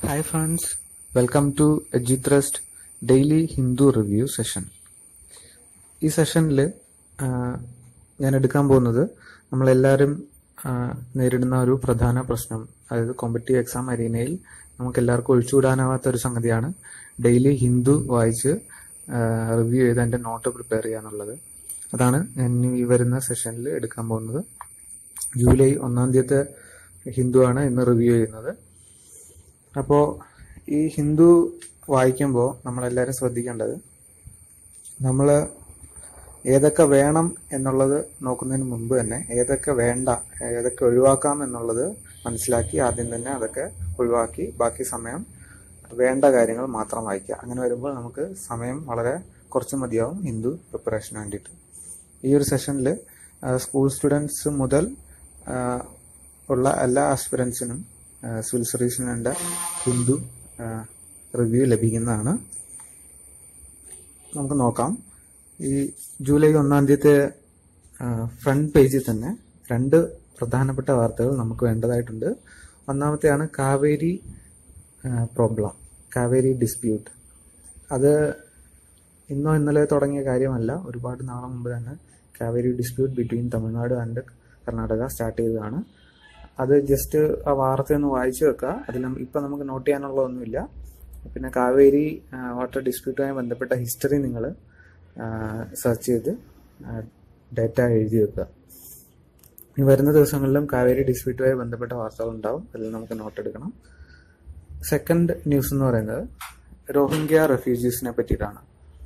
Hi friends, welcome to EduTrust daily Hindu review session ഈ സെഷനിൽ ഞാൻ എടുക്കാൻ പോകുന്നത് നമ്മളെല്ലാവരും ആ, നേരിടുന്ന ഒരു പ്രധാന പ്രശ്നം അതായത് കോമ്പറ്റീവ് എക്സാം അരീനയിൽ നമുക്ക് എല്ലാവർക്കും ഒഴിച്ചുകൂടാനാവാത്ത ഒരു സംഗതിയാണ് ഡെയിലി ഹിന്ദു വായിച്ച് റിവ്യൂ ചെയ്ത് എൻ്റെ നോട്ട് പ്രിപ്പയർ ചെയ്യാന്നുള്ളത് അതാണ് ഞാൻ ഈ വരുന്ന സെഷനിൽ എടുക്കാൻ പോകുന്നത് ജൂലൈ ഒന്നാം തീയതി ഹിന്ദു ആണ് ഇന്ന് റിവ്യൂ ചെയ്യുന്നത് അപ്പോൾ ഈ ഹിന്ദു വായിക്കുമ്പോൾ നമ്മളെല്ലാവരും ശ്രദ്ധിക്കേണ്ടത് നമ്മൾ ഏതൊക്കെ വേണം എന്നുള്ളത് നോക്കുന്നതിന് മുമ്പ് തന്നെ ഏതൊക്കെ വേണ്ട ഏതൊക്കെ ഒഴിവാക്കാം എന്നുള്ളത് മനസ്സിലാക്കി ആദ്യം തന്നെ അതൊക്കെ ഒഴിവാക്കി ബാക്കി സമയം വേണ്ട കാര്യങ്ങൾ മാത്രം വായിക്കുക അങ്ങനെ വരുമ്പോൾ നമുക്ക് സമയം വളരെ കുറച്ച് മതിയാവും ഹിന്ദു പ്രിപ്പറേഷന് വേണ്ടിയിട്ട് ഈ ഒരു സെഷനിൽ സ്കൂൾ സ്റ്റുഡൻസ് മുതൽ ആ, ഉള്ള എല്ലാ ആസ്പിറൻസിനും സിവിൽ സർവീസിനുണ്ട് ഹിന്ദു റിവ്യൂ ലഭിക്കുന്നതാണ് നമുക്ക് നോക്കാം ഈ ജൂലൈ ഒന്നാം തീയതി ഫ്രണ്ട് പേജിൽ തന്നെ രണ്ട് പ്രധാനപ്പെട്ട വാർത്തകൾ നമുക്ക് വേണ്ടതായിട്ടുണ്ട് ഒന്നാമത്തെയാണ് കാവേരി പ്രോബ്ലം കാവേരി ഡിസ്പ്യൂട്ട് അത് ഇന്നോ ഇന്നലെ തുടങ്ങിയ കാര്യമല്ല ഒരുപാട് നാളെ മുമ്പ് തന്നെ Kaveri dispute between Tamil Nadu and Karnataka start ചെയ്തതാണ് അത് ജസ്റ്റ് ആ വാർത്ത ഒന്ന് വായിച്ചു വെക്കുക അതിൽ ഇപ്പം നമുക്ക് നോട്ട് ചെയ്യാനുള്ളതൊന്നുമില്ല പിന്നെ കാവേരി വാട്ടർ ഡിസ്പ്യൂട്ടുമായി ബന്ധപ്പെട്ട ഹിസ്റ്ററി നിങ്ങൾ സെർച്ച് ചെയ്ത് ഡേറ്റ എഴുതി വെക്കുക ഇനി വരുന്ന ദിവസങ്ങളിലും കാവേരി ഡിസ്പ്യൂട്ടുമായി ബന്ധപ്പെട്ട വാർത്തകൾ ഉണ്ടാവും അതിൽ നമുക്ക് നോട്ട് എടുക്കണം സെക്കൻഡ് ന്യൂസ് എന്ന് പറയുന്നത് റോഹിംഗ്യ റെഫ്യൂജീസിനെ പറ്റിയിട്ടാണ്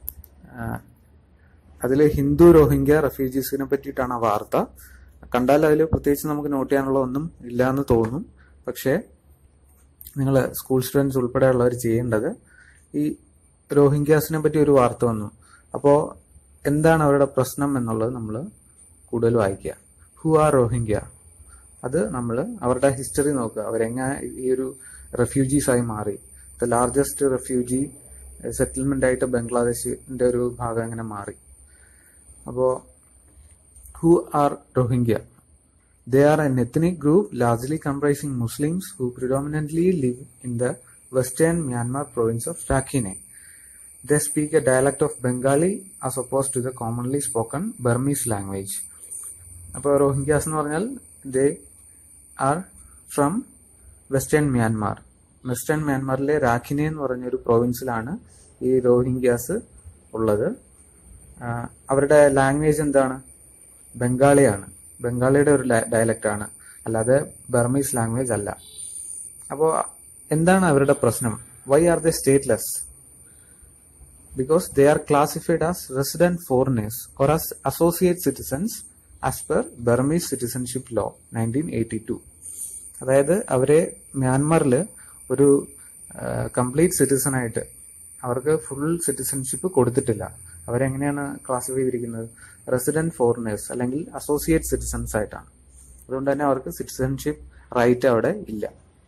അതിൽ ഹിന്ദു റോഹിംഗ്യ റെഫ്യൂജീസിനെ പറ്റിയിട്ടാണ് ആ വാർത്ത കണ്ടാൽ അതിൽ പ്രത്യേകിച്ച് നമുക്ക് നോട്ട് ചെയ്യാനുള്ള ഒന്നും ഇല്ല എന്ന് തോന്നും പക്ഷേ നിങ്ങൾ സ്കൂൾ സ്റ്റുഡൻസ് ഉൾപ്പെടെയുള്ളവർ ചെയ്യേണ്ടത് ഈ റോഹിംഗ്യാസിനെ പറ്റി ഒരു വാർത്ത വന്നു അപ്പോൾ എന്താണ് അവരുടെ പ്രശ്നം എന്നുള്ളത് നമ്മൾ കൂടുതൽ വായിക്കുക ഹു ആർ റോഹിംഗ്യ അത് നമ്മൾ അവരുടെ ഹിസ്റ്ററി നോക്കുക അവരെങ്ങനെ ഈ ഒരു റെഫ്യൂജീസ് ആയി മാറി ദ ലാർജസ്റ്റ് റെഫ്യൂജി സെറ്റിൽമെന്റ് ആയിട്ട് ബംഗ്ലാദേശിന്റെ ഒരു ഭാഗം എങ്ങനെ മാറി അപ്പോൾ who are Rohingya. They are an ethnic group largely comprising Muslims who predominantly live in the western Myanmar province of Rakhine. They speak a dialect of Bengali as opposed to the commonly spoken Burmese language. അപ്പോൾ Rohingyas എന്ന് പറഞ്ഞാൽ they are from western Myanmar western മ്യാൻമാറിലെ Rakhine എന്ന് പറഞ്ഞ ഒരു പ്രൊവിൻസിലാണ് ഈ റോഹിംഗ്യാസ് ഉള്ളത് ആ, അവരുടെ ലാംഗ്വേജ് എന്താണ് ബംഗാളിയാണ് ബംഗാളിയുടെ ഒരു ഡയലക്റ്റ് ആണ് അല്ലാതെ ബർമീസ് ലാംഗ്വേജ് അല്ല അപ്പോൾ എന്താണ് അവരുടെ പ്രശ്നം why are the stateless because they are classified as resident foreigners or as associate citizens as per Burmese citizenship law nineteen eighty two അതായത് അവരെ മ്യാൻമാറിൽ ഒരു കംപ്ലീറ്റ് സിറ്റിസൺ ആയിട്ട് അവർക്ക് ഫുൾ സിറ്റിസൺഷിപ്പ് കൊടുത്തിട്ടില്ല അവരെങ്ങനെയാണ് ക്ലാസിഫൈ ചെയ്തിരിക്കുന്നത് റെസിഡന്റ് ഫോറിനേഴ്സ് അല്ലെങ്കിൽ അസോസിയേറ്റ് സിറ്റിസൺസ് ആയിട്ടാണ് അതുകൊണ്ട് തന്നെ അവർക്ക് സിറ്റിസൺഷിപ്പ് റൈറ്റ് അവിടെ ഇല്ല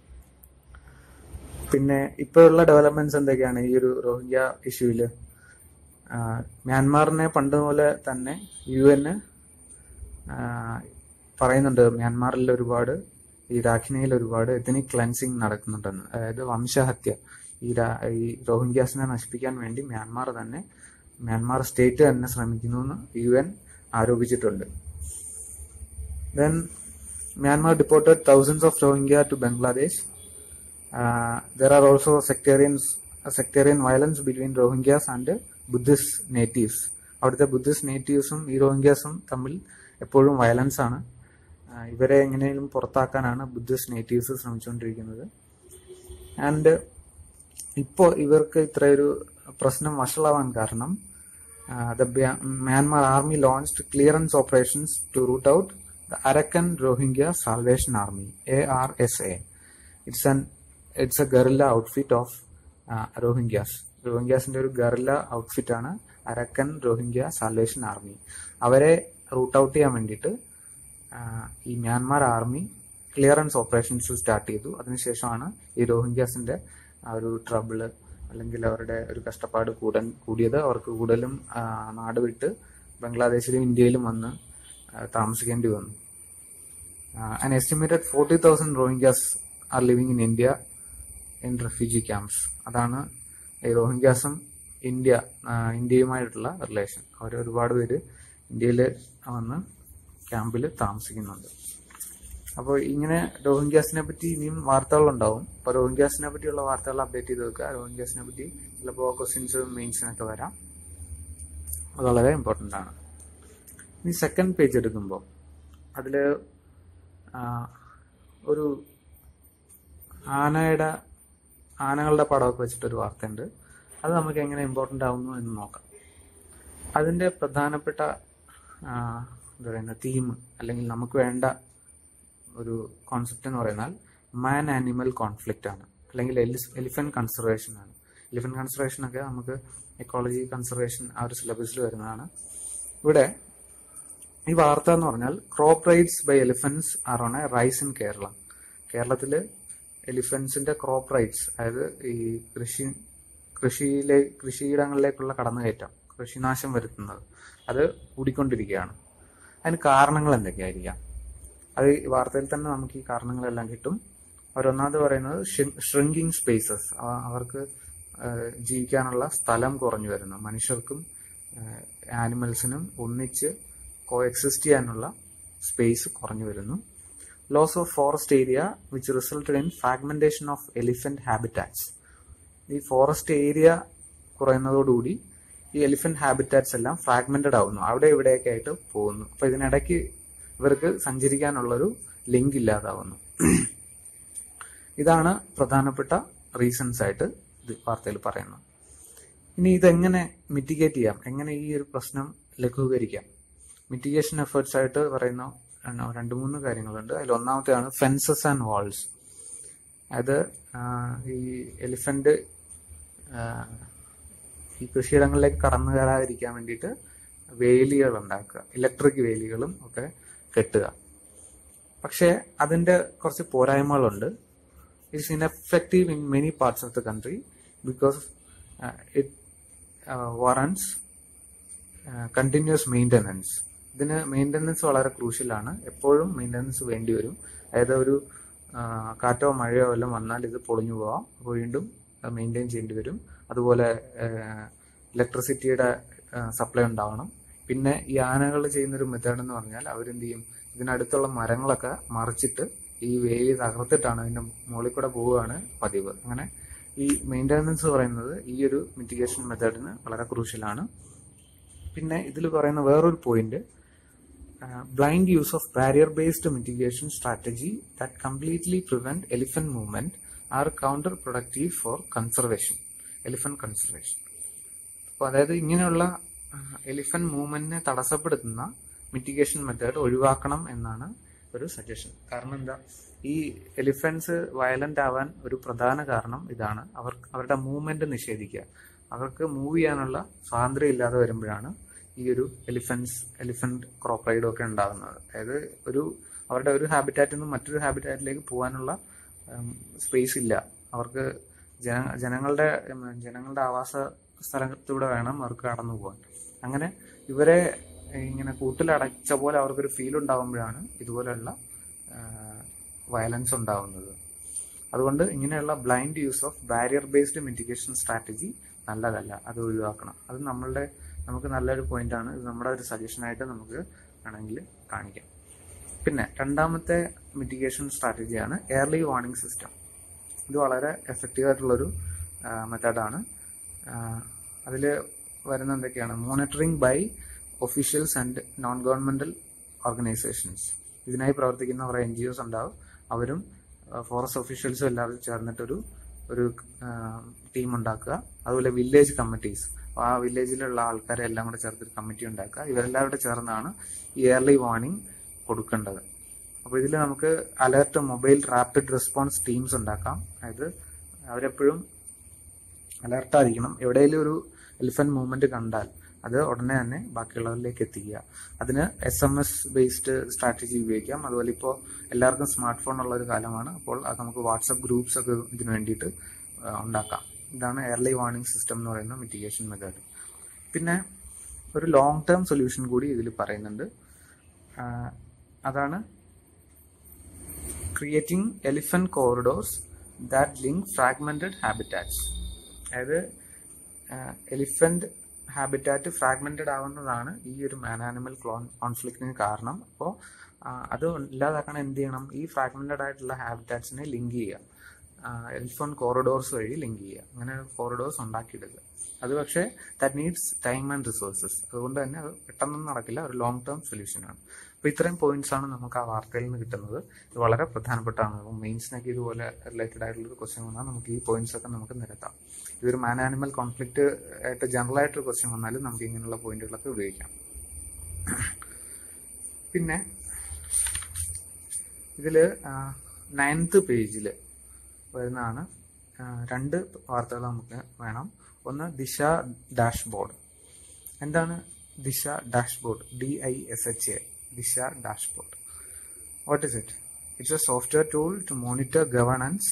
പിന്നെ ഇപ്പോഴുള്ള ഡെവലപ്മെന്റ്സ് എന്തൊക്കെയാണ് ഈ ഒരു റോഹിംഗ്യ ഇഷ്യൂവില് മ്യാൻമാറിനെ പണ്ട് പോലെ തന്നെ യു എന് പറയുന്നുണ്ട് മ്യാൻമാറിൽ ഒരുപാട് ഈ രാഖിനയിൽ ഒരുപാട് എത്തനിക് ക്ലൻസിങ് നടക്കുന്നുണ്ടെന്ന് അതായത് വംശഹത്യ ഈ രാ- ഈ റോഹിംഗ്യാസിനെ നശിപ്പിക്കാൻ വേണ്ടി മ്യാൻമാർ തന്നെ മ്യാൻമാർ സ്റ്റേറ്റ് തന്നെ ശ്രമിക്കുന്നു എന്ന് യു എൻ ആരോപിച്ചിട്ടുണ്ട് then Myanmar deported thousands of Rohingya to Bangladesh there are also sectarians sectarian violence between Rohingyas and Buddhist natives അവിടുത്തെ ബുദ്ധിസ്റ്റ് നേറ്റീവ്സും ഈ റോഹിംഗ്യാസും തമ്മിൽ എപ്പോഴും വയലൻസ് ആണ് ആ, ഇവരെ എങ്ങനെയും പുറത്താക്കാനാണ് ബുദ്ധിസ്റ്റ് നേറ്റീവ്സ് ശ്രമിച്ചുകൊണ്ടിരിക്കുന്നത് ആൻഡ് ഇപ്പോൾ ഇവർക്ക് ഇത്രയൊരു പ്രശ്നം വഷളാവാൻ കാരണം the Myanmar army launched clearance operations to root out the Arakan Rohingya salvation army A R S A it's an it's A guerrilla outfit of Rohingyas റോഹിംഗ്യാസിന്റെ ഒരു ഗറില്ല ഔട്ട്ഫിറ്റ് ആണ് അരക്കൻ റോഹിംഗ്യ സാൽവേഷൻ ആർമി അവരെ root out ചെയ്യാൻ വേണ്ടിയിട്ട് ആ, ഈ Myanmar army clearance operations start ചെയ്തു അതിനുശേഷമാണ് ഈ റോഹിംഗ്യാസിന്റെ ആ ഒരു ട്രബിള് അല്ലെങ്കിൽ അവരുടെ ഒരു കഷ്ടപ്പാട് കൂടൻ കൂടിയത് അവർക്ക് കൂടുതലും ആ, നാട് വിട്ട് ബംഗ്ലാദേശിലും ഇന്ത്യയിലും വന്ന് ആ, താമസിക്കേണ്ടി വന്നു an estimated 40,000 Rohingyas are living in India in refugee camps അതാണ് ഈ റോഹിംഗ്യാസും ഇന്ത്യ ആ, ഇന്ത്യയുമായിട്ടുള്ള റിലേഷൻ അവർ ഒരുപാട് പേര് ഇന്ത്യയിൽ വന്ന് ക്യാമ്പിൽ താമസിക്കുന്നുണ്ട് അപ്പോൾ ഇങ്ങനെ റോഹിംഗ്യാസിനെ പറ്റി ഇനിയും വാർത്തകളുണ്ടാവും അപ്പോൾ റോഹിംഗ്യാസിനെ പറ്റിയുള്ള വാർത്തകൾ അപ്ഡേറ്റ് ചെയ്ത് വെക്കുക റോഹിംഗ്യാസിനെ പറ്റി ചിലപ്പോൾ ക്വസ്റ്റ്യൻസും മെയിൻസിനൊക്കെ വരാം അത് വളരെ ഇമ്പോർട്ടൻ്റ് ആണ് ഇനി സെക്കൻഡ് പേജ് എടുക്കുമ്പോൾ അതിൽ ഒരു ആനയുടെ ആനകളുടെ പടമൊക്കെ വെച്ചിട്ടൊരു വാർത്തയുണ്ട് അത് നമുക്ക് എങ്ങനെ ഇമ്പോർട്ടൻ്റ് ആവുന്നു എന്ന് നോക്കാം അതിൻ്റെ പ്രധാനപ്പെട്ട ആ, എന്താ പറയുന്ന തീം അല്ലെങ്കിൽ നമുക്ക് വേണ്ട ഒരു കോൺസെപ്റ്റ് എന്ന് പറയുന്നാൽ മാൻ ആനിമൽ കോൺഫ്ലിക്റ്റ് ആണ് അല്ലെങ്കിൽ എലിഫന്റ് കൺസർവേഷൻ ആണ് എലിഫന്റ് കൺസർവേഷൻ ഒക്കെ നമുക്ക് എക്കോളജി കൺസർവേഷൻ ആ ഒരു സിലബസിൽ വരുന്നതാണ് ഇവിടെ ഈ വാർത്ത എന്ന് പറഞ്ഞാൽ crop raids by elephants are on a rise in Kerala കേരളത്തിൽ എലിഫൻസിന്റെ ക്രോപ്പ് റൈറ്റ്സ് അതായത് ഈ കൃഷി കൃഷിയിലെ കൃഷിയിടങ്ങളിലേക്കുള്ള കടന്നുകയറ്റം കൃഷിനാശം വരുത്തുന്നത് അത് കൂടിക്കൊണ്ടിരിക്കുകയാണ് അതിന് കാരണങ്ങൾ എന്തൊക്കെയായിരിക്കാം അത് ഈ വാർത്തയിൽ തന്നെ നമുക്ക് ഈ കാരണങ്ങളെല്ലാം കിട്ടും അവരൊന്നാമത് പറയുന്നത് ഷ്രിങ്കിങ് സ്പേസസ് അവർക്ക് ആ, ജീവിക്കാനുള്ള സ്ഥലം കുറഞ്ഞു വരുന്നു മനുഷ്യർക്കും ആനിമൽസിനും ഒന്നിച്ച് കോ എക്സിസ്റ്റ് ചെയ്യാനുള്ള സ്പേസ് കുറഞ്ഞു വരുന്നു loss of forest area which resulted in fragmentation of elephant habitats ഈ ഫോറസ്റ്റ് ഏരിയ കുറയുന്നതോടുകൂടി ഈ എലിഫന്റ് ഹാബിറ്റാറ്റ്സ് എല്ലാം ഫ്രാഗ്മെന്റഡ് ആവുന്നു അവിടെ ഇവിടെയൊക്കെ ആയിട്ട് പോകുന്നു അപ്പൊ ഇതിനിടയ്ക്ക് ഇവർക്ക് സഞ്ചരിക്കാനുള്ളൊരു ലിങ്ക് ഇല്ലാതാവുന്നു ഇതാണ് പ്രധാനപ്പെട്ട റീസൺസ് ആയിട്ട് ഇത് വാർത്തയിൽ പറയുന്നത് ഇനി ഇതെങ്ങനെ മിറ്റിഗേറ്റ് ചെയ്യാം എങ്ങനെ ഈ ഒരു പ്രശ്നം ലഘൂകരിക്കാം മിറ്റിഗേഷൻ എഫേർട്സ് ആയിട്ട് പറയുന്ന എണ്ണ- രണ്ട് മൂന്ന് കാര്യങ്ങളുണ്ട് അതിൽ ഒന്നാമത്തെയാണ് ഫെൻസസ് ആൻഡ് വാൾസ് അത് ആ, ഈ എലിഫന്റ് ഈ കൃഷിയിടങ്ങളിലേക്ക് കടന്നു കയറാതിരിക്കാൻ വേണ്ടിയിട്ട് വേലികൾ ഉണ്ടാക്കുക ഇലക്ട്രിക് വേലികളും ഒക്കെ കെട്ടുക പക്ഷേ അതിന്റെ കുറച്ച് പോരായ്മകളുണ്ട് it's ineffective in many parts of the country because it warrants continuous maintenance ഇതിന് മെയിൻ്റനൻസ് വളരെ ക്രൂഷ്യലാണ് എപ്പോഴും മെയിൻ്റനൻസ് വേണ്ടി വരും അതായത് ഒരു ആ, കാറ്റോ മഴയോ എല്ലാം വന്നാൽ ഇത് പൊളിഞ്ഞു പോവാം അപ്പോൾ വീണ്ടും മെയിൻറ്റെയിൻ ചെയ്യേണ്ടി വരും അതുപോലെ ഇലക്ട്രിസിറ്റിയുടെ സപ്ലൈ ഉണ്ടാവണം പിന്നെ ഈ ആനകൾ ചെയ്യുന്നൊരു മെത്തേഡ് എന്ന് പറഞ്ഞാൽ അവരെന്ത് ചെയ്യും ഇതിനടുത്തുള്ള മരങ്ങളൊക്കെ മറിച്ചിട്ട് ഈ വേലി തകർത്തിട്ടാണ് അതിന്റെ മുകളിൽ കൂടെ പോവുകയാണ് പതിവ് അങ്ങനെ ഈ മെയിൻ്റനൻസ് പറയുന്നത് ഈ ഒരു മിറ്റിഗേഷൻ മെത്തേഡിന് വളരെ ക്രൂഷ്യലാണ് പിന്നെ ഇതിൽ പറയുന്ന വേറൊരു point blind use of barrier based mitigation strategy that completely prevent elephant movement are counterproductive for conservation elephant conservation അപ്പോൾ അതായത് ഇങ്ങനെയുള്ള എലിഫന്റ് മൂവ്മെന്റിനെ തടസ്സപ്പെടുത്തുന്ന മിറ്റിഗേഷൻ മെത്തേഡ് ഒഴിവാക്കണം എന്നാണ് ഒരു സജഷൻ കാരണം എന്താ ഈ എലിഫൻസ് വയലന്റ് ആവാൻ ഒരു പ്രധാന കാരണം ഇതാണ് അവർ അവരുടെ മൂവ്മെന്റ് നിഷേധിക്കുക അവർക്ക് മൂവ് ചെയ്യാനുള്ള സ്വാതന്ത്ര്യം ഇല്ലാതെ വരുമ്പോഴാണ് ഈ ഒരു എലിഫൻസ് എലിഫന്റ് ക്രോപ്പ് റൈഡും ഒക്കെ ഉണ്ടാകുന്നത് അതായത് ഒരു അവരുടെ ഒരു ഹാബിറ്റാറ്റിൽ നിന്ന് മറ്റൊരു ഹാബിറ്റാറ്റിലേക്ക് പോകാനുള്ള സ്പേസ് ഇല്ല അവർക്ക് ജന ജനങ്ങളുടെ ഉം, ജനങ്ങളുടെ ആവാസ സ്ഥലത്തൂടെ വേണം അവർക്ക് കടന്നു പോകാൻ അങ്ങനെ ഇവരെ ഇങ്ങനെ കൂട്ടിലടച്ച പോലെ അവർക്കൊരു ഫീൽ ഉണ്ടാകുമ്പോഴാണ് ഇതുപോലെയുള്ള വയലൻസ് ഉണ്ടാവുന്നത് അതുകൊണ്ട് ഇങ്ങനെയുള്ള blind use of barrier based mitigation strategy നല്ലതല്ല അത് ഒഴിവാക്കണം അത് നമ്മളുടെ നമുക്ക് നല്ലൊരു പോയിന്റാണ് ഇത് നമ്മുടെ ഒരു സജഷനായിട്ട് നമുക്ക് വേണമെങ്കിൽ കാണിക്കാം പിന്നെ രണ്ടാമത്തെ മിറ്റിഗേഷൻ സ്ട്രാറ്റജിയാണ് എയർലി വാർണിംഗ് സിസ്റ്റം ഇത് വളരെ എഫക്റ്റീവ് ആയിട്ടുള്ളൊരു മെത്തേഡാണ് അതിൽ വരുന്ന എന്തൊക്കെയാണ് monitoring by officials and non governmental organisations ഇതിനായി പ്രവർത്തിക്കുന്ന കുറേ എൻ ജി ഒസ് ഉണ്ടാവും അവരും ഫോറസ്റ്റ് ഒഫീഷ്യൽസും എല്ലാവരും ചേർന്നിട്ടൊരു ഒരു ടീം ഉണ്ടാക്കുക അതുപോലെ വില്ലേജ് കമ്മിറ്റീസ് ആ വില്ലേജിലുള്ള ആൾക്കാരെ എല്ലാം കൂടെ ചേർത്തൊരു കമ്മിറ്റി ഉണ്ടാക്കുക ഇവരെല്ലാവരും കൂടെ ചേർന്നാണ് ഈ ഇയർലി വാർണിംഗ് കൊടുക്കേണ്ടത് അപ്പോൾ ഇതിൽ നമുക്ക് alert mobile rapid response teams ഉണ്ടാക്കാം അതായത് അവരെപ്പോഴും അലർട്ടായിരിക്കണം എവിടെയെങ്കിലും ഒരു എലിഫന്റ് മൂവ്മെന്റ് കണ്ടാൽ അത് ഉടനെ തന്നെ ബാക്കിയുള്ളവരിലേക്ക് എത്തിക്കുക അതിന് S M S based strategy ഉപയോഗിക്കാം അതുപോലെ ഇപ്പോൾ എല്ലാവർക്കും സ്മാർട്ട് ഫോൺ ഉള്ള ഒരു കാലമാണ് അപ്പോൾ അത് നമുക്ക് വാട്സപ്പ് ഗ്രൂപ്പ്സ് ഒക്കെ ഇതിനു വേണ്ടിയിട്ട് ആ, ഉണ്ടാക്കാം ഇതാണ് എയർലി വാർണിംഗ് സിസ്റ്റം എന്ന് പറയുന്ന മിറ്റിഗേഷൻ മെത്തേഡ് പിന്നെ ഒരു ലോങ് ടേം സൊല്യൂഷൻ കൂടി ഇതിൽ പറയുന്നുണ്ട് ആ, അതാണ് creating elephant corridors that link fragmented habitats അതായത് എലിഫന്റ് ഹാബിറ്റാറ്റ് ഫ്രാഗ്മെന്റഡ് ആവുന്നതാണ് ഈ ഒരു മാൻ ആനിമൽ കോൺഫ്ലിക്റ്റിന് കാരണം അപ്പോൾ അത് ഇല്ലാതാക്കാൻ എന്ത് ചെയ്യണം ഈ ഫ്രാഗ്മെന്റഡ് ആയിട്ടുള്ള ഹാബിറ്റാറ്റ്സിനെ ലിങ്ക് ചെയ്യുക എലിഫോൺ കോറിഡോർസ് വഴി ലിങ്ക് ചെയ്യുക അങ്ങനെ കോറിഡോർസ് ഉണ്ടാക്കിയെടുക്കുക അത് പക്ഷേ that needs time and resources അതുകൊണ്ട് തന്നെ അത് പെട്ടെന്നൊന്നും നടക്കില്ല ഒരു ലോങ് ടേം സൊല്യൂഷനാണ് അപ്പോൾ ഇത്രയും പോയിന്റ്സ് ആണ് നമുക്ക് ആ വാർത്തയിൽ നിന്ന് കിട്ടുന്നത് ഇത് വളരെ പ്രധാനപ്പെട്ടാണ് മെയിൻസിനൊക്കെ ഇതുപോലെ റിലേറ്റഡ് ആയിട്ടുള്ള ഒരു ക്വസ്റ്റ്യൻ വന്നാൽ നമുക്ക് ഈ പോയിന്റ്സ് ഒക്കെ നമുക്ക് നിരത്താം ഇതൊരു മാൻ ആനിമൽ കോൺഫ്ലിക്റ്റ് ആയിട്ട് ജനറൽ ആയിട്ടൊരു ക്വസ്റ്റ്യൻ വന്നാലും നമുക്ക് ഇങ്ങനെയുള്ള പോയിന്റുകളൊക്കെ ഉപയോഗിക്കാം പിന്നെ ഇതിൽ നയൻത്ത് പേജിൽ വരുന്നതാണ് രണ്ട് വാർത്തകൾ നമുക്ക് വേണം ഒന്ന് ദിശ ഡാഷ്ബോർഡ് എന്താണ് Disha dashboard D I S H A Disha dashboard what is it it's a software tool to monitor governance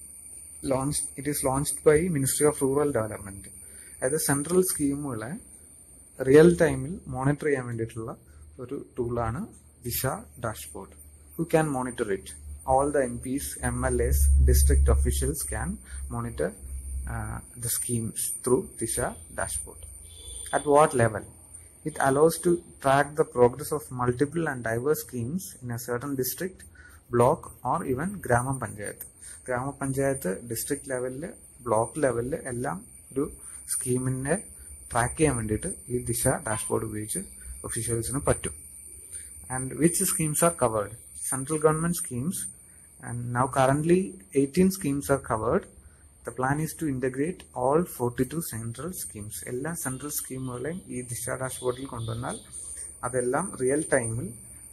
launch it is launched by ministry of rural development അതായത് സെൻട്രൽ സ്കീമുകളെ റിയൽ ടൈമിൽ മോണിറ്റർ ചെയ്യാൻ വേണ്ടിയിട്ടുള്ള ഒരു ടൂളാണ് Disha dashboard who can monitor it all the MPs, MLAs, district officials can monitor uh, the schemes through Disha dashboard. At what level? It allows to track the progress of multiple and diverse schemes in a certain district, block or even ഗ്രാമ പഞ്ചായത്ത് ഗ്രാമപഞ്ചായത്ത് district ലെവലിൽ block ലെവലിൽ എല്ലാം ഒരു സ്കീമിനെ track ചെയ്യാൻ വേണ്ടിയിട്ട് ഈ ദിശ ഡാഷ്ബോർഡ് ഉപയോഗിച്ച് ഒഫീഷ്യൽസിന് പറ്റും and which schemes are covered central government schemes and now currently 18 schemes are covered the plan is to integrate all 42 central schemes എല്ലാ സെൻട്രൽ സ്കീമുകളെയും ഈ ദിശ ഡാഷ്ബോർഡിൽ കൊണ്ടുവന്നാൽ അതെല്ലാം റിയൽ ടൈമിൽ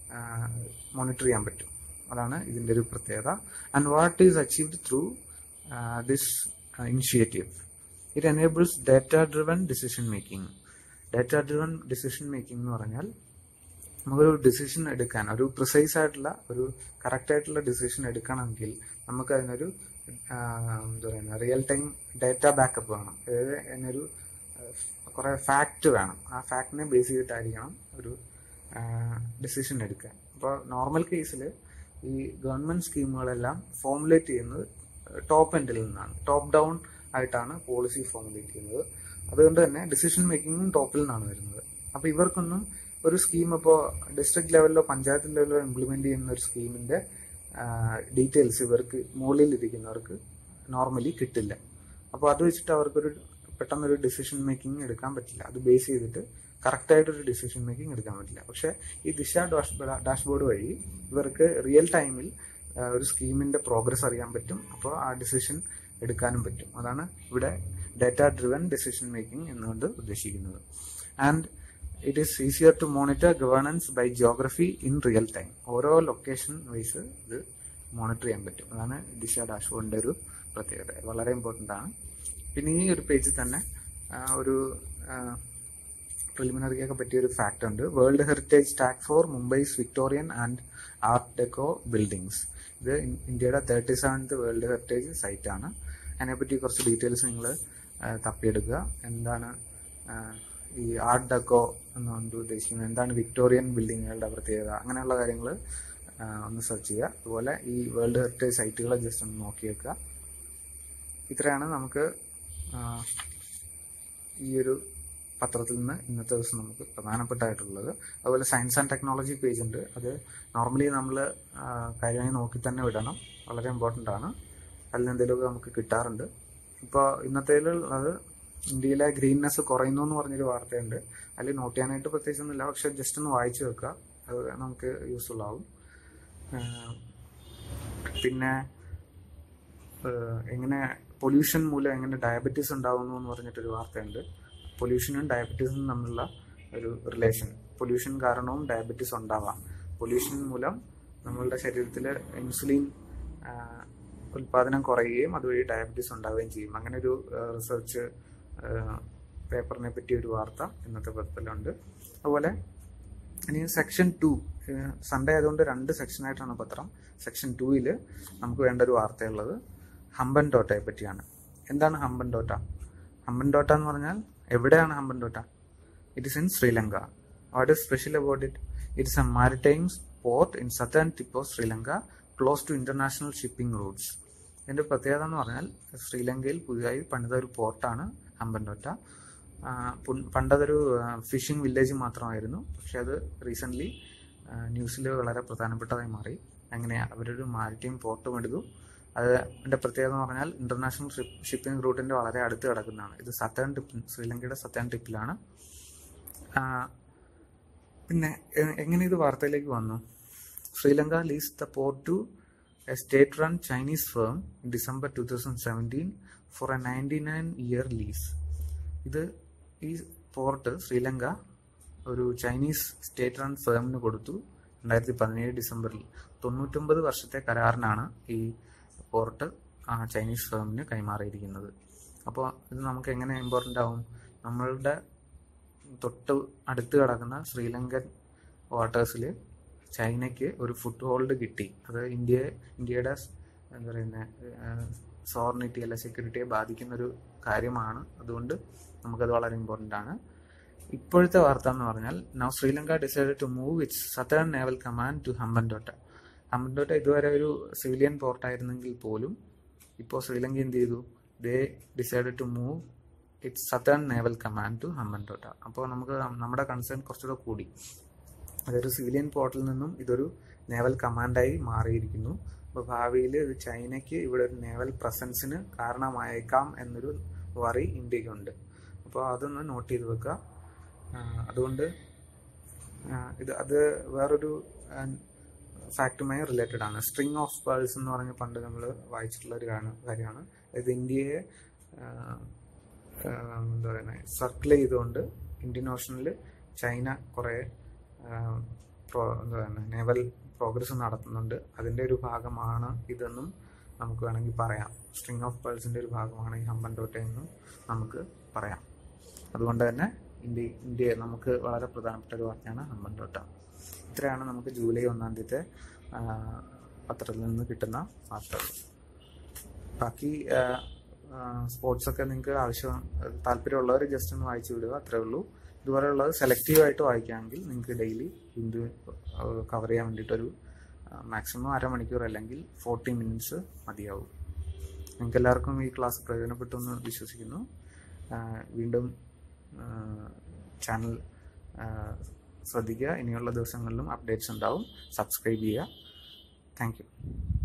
മോണിറ്റർ ചെയ്യാൻ പറ്റും അതാണ് ഇതിൻ്റെ ഒരു പ്രത്യേകത and what is achieved through this initiative it enables data driven decision making data driven decision making എന്ന് പറഞ്ഞാൽ നമുക്കൊരു ഡിസിഷൻ എടുക്കാൻ ഒരു പ്രിസൈസ് ആയിട്ടുള്ള ഒരു കറക്റ്റ് ആയിട്ടുള്ള ഡിസിഷൻ എടുക്കണമെങ്കിൽ നമുക്ക് അതിനൊരു എന്താ പറയുക റിയൽ ടൈം ഡാറ്റ ബാക്കപ്പ് വേണം അതായത് അതിനൊരു കുറെ ഫാക്റ്റ് വേണം ആ ഫാക്റ്റിനെ ബേസ് ചെയ്തിട്ടായിരിക്കണം ഒരു ഡിസിഷൻ എടുക്കാൻ അപ്പോൾ നോർമൽ കേസിൽ ഈ ഗവൺമെന്റ് സ്കീമുകളെല്ലാം ഫോമുലേറ്റ് ചെയ്യുന്നത് ടോപ്പ് എൻഡിൽ നിന്നാണ് ടോപ്പ് ഡൗൺ ആയിട്ടാണ് പോളിസി ഫോമുലേറ്റ് ചെയ്യുന്നത് അതുകൊണ്ട് തന്നെ ഡിസിഷൻ മേക്കിങ്ങും ടോപ്പിൽ നിന്നാണ് വരുന്നത് അപ്പോൾ ഇവർക്കൊന്നും ഒരു സ്കീം ഇപ്പോൾ ഡിസ്ട്രിക്ട് ലെവലിലോ പഞ്ചായത്ത് ലെവലിലോ ഇംപ്ലിമെന്റ് ചെയ്യുന്ന ഒരു സ്കീമിന്റെ ഡീറ്റെയിൽസ് ഇവർക്ക് മുകളിൽ ഇരിക്കുന്നവർക്ക് നോർമലി കിട്ടില്ല അപ്പോൾ അത് വെച്ചിട്ട് അവർക്കൊരു പെട്ടെന്നൊരു ഡിസിഷൻ മേക്കിംഗ് എടുക്കാൻ പറ്റില്ല അത് ബേസ് ചെയ്തിട്ട് കറക്റ്റ് ആയിട്ടൊരു ഡിസിഷൻ മേക്കിംഗ് എടുക്കാൻ പറ്റില്ല പക്ഷേ ഈ ദിശ ഡാഷ്ബോർഡ് വഴി ഇവർക്ക് റിയൽ ടൈമിൽ ഒരു സ്കീമിന്റെ പ്രോഗ്രസ് അറിയാൻ പറ്റും അപ്പോൾ ആ ഡിസിഷൻ എടുക്കാനും പറ്റും അതാണ് ഇവിടെ ഡാറ്റ ഡ്രിവൻ ഡിസിഷൻ മേക്കിംഗ് എന്നുകൊണ്ട് ഉദ്ദേശിക്കുന്നത് and it is easier to monitor governance by geography in real time ഓരോ ലൊക്കേഷൻ വൈസ് ഇത് മോണിറ്റർ ചെയ്യാൻ പറ്റും അതാണ് ദിശ ഡാഷ്ബോർഡിന്റെ ഒരു പ്രത്യേകത വളരെ ഇമ്പോർട്ടൻ്റ് ആണ് പിന്നെ ഈ ഒരു പേജിൽ തന്നെ ഒരു പ്രിലിമിനറിയൊക്കെ പറ്റിയ ഒരു ഫാക്ട് ഉണ്ട് world heritage tag for Mumbai's Victorian and art deco buildings ഇത് ഇന്ത്യയുടെ thirty seventh world heritage site ആണ് അതിനെപ്പറ്റി കുറച്ച് ഡീറ്റെയിൽസ് നിങ്ങൾ തപ്പിയെടുക്കുക എന്താണ് ഈ ആർട്ട് ഡെക്കോ എന്നുകൊണ്ട് ഉദ്ദേശിക്കുന്നത് എന്താണ് വിക്ടോറിയൻ ബിൽഡിങ്ങുകളുടെ പ്രത്യേകത അങ്ങനെയുള്ള കാര്യങ്ങൾ ഒന്ന് സെർച്ച് ചെയ്യുക അതുപോലെ ഈ വേൾഡ് ഹെറിറ്റേജ് സൈറ്റുകൾ ജസ്റ്റ് ഒന്ന് നോക്കി വെക്കുക ഇത്രയാണ് നമുക്ക് ഈ ഒരു പത്രത്തിൽ നിന്ന് ഇന്നത്തെ ദിവസം നമുക്ക് പ്രധാനപ്പെട്ടായിട്ടുള്ളത് അതുപോലെ സയൻസ് ആൻഡ് ടെക്നോളജി പേജ് ഉണ്ട് അത് നോർമലി നമ്മൾ കാര്യമായി നോക്കി തന്നെ വിടണം വളരെ ഇമ്പോർട്ടൻ്റ് ആണ് അതിൽ എന്തെങ്കിലുമൊക്കെ നമുക്ക് കിട്ടാറുണ്ട് ഇപ്പോൾ ഇന്നത്തേലുള്ളത് ഇന്ത്യയിലെ ഗ്രീൻനെസ് കുറയുന്നു എന്ന് പറഞ്ഞൊരു വാർത്തയുണ്ട് അതിൽ നോട്ട് ചെയ്യാനായിട്ട് പ്രത്യേകിച്ചൊന്നുമില്ല പക്ഷെ ജസ്റ്റ് ഒന്ന് വായിച്ചു വെക്കുക അത് നമുക്ക് യൂസ്ഫുൾ ആവും പിന്നെ എങ്ങനെ പൊല്യൂഷൻ മൂലം എങ്ങനെ ഡയബറ്റീസ് ഉണ്ടാകുന്നു എന്ന് പറഞ്ഞിട്ടൊരു വാർത്തയുണ്ട് പൊല്യൂഷനും ഡയബറ്റീസും തമ്മിലുള്ള ഒരു റിലേഷൻ പൊല്യൂഷൻ കാരണവും ഡയബറ്റീസ് ഉണ്ടാവാം പൊല്യൂഷൻ മൂലം നമ്മളുടെ ശരീരത്തിൽ ഇൻസുലിൻ ഉൽപാദനം കുറയുകയും അതുവഴി ഡയബറ്റീസ് ഉണ്ടാവുകയും ചെയ്യും അങ്ങനെ ഒരു റിസർച്ച് പേപ്പറിനെ പറ്റിയ ഒരു വാർത്ത ഇന്നത്തെ പത്രത്തിലുണ്ട് അതുപോലെ ഇനി സെക്ഷൻ ടു സൺഡേ ആയതുകൊണ്ട് രണ്ട് സെക്ഷനായിട്ടാണ് പത്രം സെക്ഷൻ ടൂയിൽ നമുക്ക് വേണ്ട ഒരു വാർത്തയുള്ളത് ഹമ്പൻ ടോട്ടയെ പറ്റിയാണ് എന്താണ് ഹമ്പൻ ടോട്ട ഹമ്പൻ ടോട്ട എന്ന് പറഞ്ഞാൽ എവിടെയാണ് Hambantota it is in Sri Lanka what is special about it it is a maritime port in southern tip of Sri Lanka close to international shipping routes ഇതിൻ്റെ പ്രത്യേകത എന്ന് പറഞ്ഞാൽ ശ്രീലങ്കയിൽ പുതിയതായി പണിത ഒരു പോർട്ടാണ് ഹമ്പൻടോറ്റ ആ, പുൻ- പണ്ടതൊരു ഫിഷിംഗ് വില്ലേജ് മാത്രമായിരുന്നു പക്ഷെ അത് റീസെൻ്റ്ലി ന്യൂസിൽ വളരെ പ്രധാനപ്പെട്ടതായി മാറി അങ്ങനെ അവരൊരു മാരിടൈം പോർട്ടും എടുത്തു അത് അതിൻ്റെ പ്രത്യേകത എന്ന് പറഞ്ഞാൽ ഇന്റർനാഷണൽ ഷിപ്പിംഗ് റൂട്ടിൻ്റെ വളരെ അടുത്ത് കിടക്കുന്നതാണ് ഇത് സത്തേൺ ടിപ്പ് ശ്രീലങ്കയുടെ സത്തേൺ ടിപ്പിലാണ് ആ, പിന്നെ എ- എങ്ങനെ ഇത് വാർത്തയിലേക്ക് വന്നു Sri Lanka leases the port to a state run Chinese firm in December two thousand seventeen for a ninety nine year lease ഇത് ഈ പോർട്ട് ശ്രീലങ്ക ഒരു ചൈനീസ് സ്റ്റേറ്റ് റൺ ഫേമിന് കൊടുത്തു രണ്ടായിരത്തി പതിനേഴ് ഡിസംബറിൽ തൊണ്ണൂറ്റൊമ്പത് വർഷത്തെ കരാറിനാണ് ഈ പോർട്ട് ആ ചൈനീസ് ഫേമിന് കൈമാറിയിരിക്കുന്നത് അപ്പോൾ ഇത് നമുക്ക് എങ്ങനെ ഇമ്പോർട്ടൻ്റ് ആവും നമ്മളുടെ തൊട്ട് അടുത്ത് കിടക്കുന്ന ശ്രീലങ്കൻ വാട്ടേഴ്സിൽ ചൈനയ്ക്ക് ഒരു ഫുട് ഹോൾഡ് കിട്ടി അത് ഇന്ത്യ ഇന്ത്യയുടെ സ് എന്താ പറയുന്നത് സോർണിറ്റി അല്ല സെക്യൂരിറ്റിയെ ബാധിക്കുന്ന ഒരു കാര്യമാണ് അതുകൊണ്ട് നമുക്കത് വളരെ ഇമ്പോർട്ടൻ്റ് ആണ് ഇപ്പോഴത്തെ വാർത്ത എന്ന് പറഞ്ഞാൽ now Sri Lanka decide to move its southern naval command to Hambantota Hambantota ഇതുവരെ ഒരു സിവിലിയൻ പോർട്ടായിരുന്നെങ്കിൽ പോലും ഇപ്പോൾ ശ്രീലങ്ക എന്ത് ചെയ്തു they decide to move its southern naval command to Hambantota അപ്പോൾ നമുക്ക് നമ്മുടെ കൺസേൺ കുറച്ചുകൂടെ കൂടി അതൊരു സിവിലിയൻ പോർട്ടിൽ നിന്നും ഇതൊരു നേവൽ കമാൻഡായി മാറിയിരിക്കുന്നു അപ്പോൾ ഭാവിയിൽ ഇത് ചൈനയ്ക്ക് ഇവിടെ ഒരു നേവൽ പ്രസൻസിന് കാരണമായേക്കാം എന്നൊരു വറി ഇന്ത്യക്കുണ്ട് അപ്പോൾ അതൊന്ന് നോട്ട് ചെയ്ത് വെക്കുക ആ, അതുകൊണ്ട് ആ, ഇത് അത് വേറൊരു ഫാക്റ്റുമായി റിലേറ്റഡ് ആണ് സ്ട്രിങ് ഓഫ് പേൾസ് എന്ന് പറഞ്ഞ് പണ്ട് നമ്മൾ വായിച്ചിട്ടുള്ള ഒരു കാണ്- കാര്യമാണ് ഇത് ഇന്ത്യയെ ആ, ആ, എന്താ പറയുന്നത് സർക്കിൾ ചെയ്തുകൊണ്ട് ഇന്ത്യൻ ഓഷനിൽ ചൈന കുറേ ആ, പ്രോ- എന്താ പറയുന്നത് നേവൽ പ്രോഗ്രസ് നടത്തുന്നുണ്ട് അതിൻ്റെ ഒരു ഭാഗമാണ് ഇതെന്നും നമുക്ക് വേണമെങ്കിൽ പറയാം സ്ട്രിങ് ഓഫ് പേൾസിൻ്റെ ഒരു ഭാഗമാണ് ഈ ഹമ്പൻടോട്ട എന്നും നമുക്ക് പറയാം അതുകൊണ്ട് തന്നെ ഇന്ത്യ ഇന്ത്യ നമുക്ക് വളരെ പ്രധാനപ്പെട്ട ഒരു വാർത്തയാണ് ഹമ്പൻടോട്ട ഇത്രയാണ് നമുക്ക് ജൂലൈ ഒന്നാം തീയതി പത്രത്തിൽ നിന്ന് കിട്ടുന്ന വാർത്തകൾ ബാക്കി സ്പോർട്സ് ഒക്കെ നിങ്ങൾക്ക് ആവശ്യം താല്പര്യമുള്ളവർ ജസ്റ്റ് ഒന്ന് വായിച്ചു വിടുക അത്രേ ഉള്ളൂ ഇതുപോലെയുള്ളത് സെലക്റ്റീവ് ആയിട്ട് വായിക്കുകയാണെങ്കിൽ നിങ്ങൾക്ക് ഡെയിലി ഹിന്ദു കവർ ചെയ്യാൻ വേണ്ടിയിട്ടൊരു മാക്സിമം അരമണിക്കൂർ അല്ലെങ്കിൽ ഫോർട്ടി മിനിറ്റ്സ് മതിയാവും നിങ്ങൾക്ക് എല്ലാവർക്കും ഈ ക്ലാസ് പ്രയോജനപ്പെട്ടു എന്ന് വിശ്വസിക്കുന്നു ആ, വീണ്ടും ചാനൽ ശ്രദ്ധിക്കുക ഇനിയുള്ള ദിവസങ്ങളിലും അപ്ഡേറ്റ്സ് ഉണ്ടാവും സബ്സ്ക്രൈബ് ചെയ്യുക താങ്ക് യു